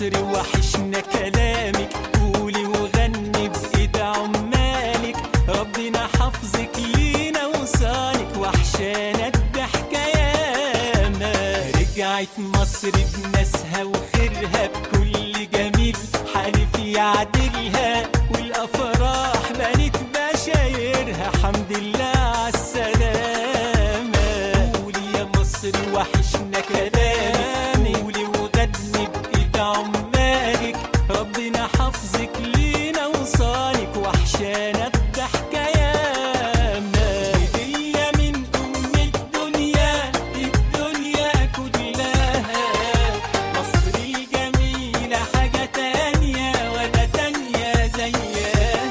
مصر وحشنا كلامك قولي وغني بإيد عمالك ربنا حافظك لينا وصانك وحشانا الضحكة ياما رجعت مصر بناسها وخيرها بكل جميل حالف يعدلها والأفراح بنت بشايرها حمد لله عالسلامة قولي يا مصر وحشنا كلامك قولي وغني بإيد عمالك ربنا حافظك لينا وصانك وحشانا الضحكة ياما هدية من أم الدنيا الدنيا كلها مصر الجميلة حاجة تانية ولا تانية زيها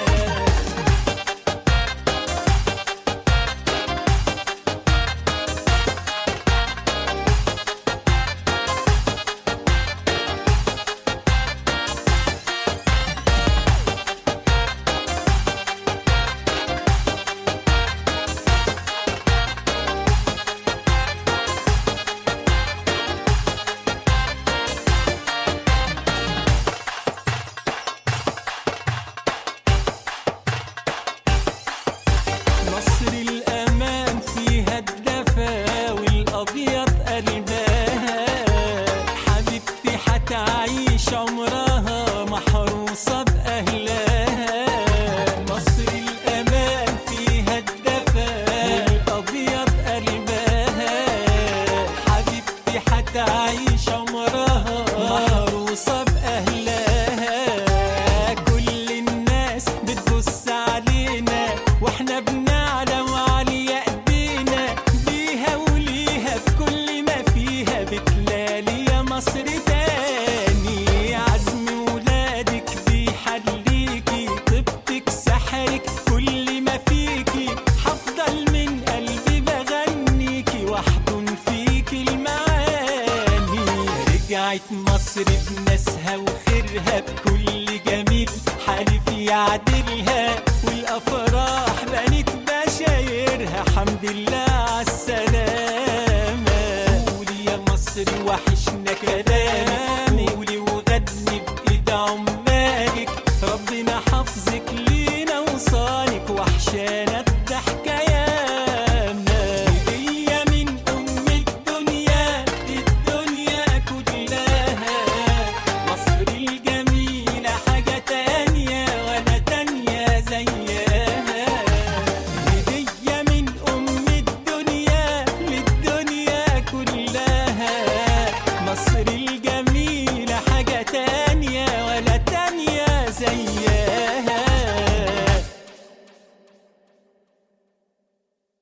مصر الأمان فيها الدفا والأبيض قلبها حبيبتي حتعيش عمرها محروسة بأهلها مصر الأمان فيها الدفا والأبيض قلبها حبيبتي حتعيش عمرها محروسة بأهلها كل الناس بتبص علينا واحنا بنعلى وعليا ايدينا بيها وليها بكل ما فيها بتلالي يا مصر تاني عزم ولادك بيحليكي طيبتك سحرك كل ما فيكي حفضل من قلبي بغنيكي واحضن فيكي المعاني رجعت مصر بنا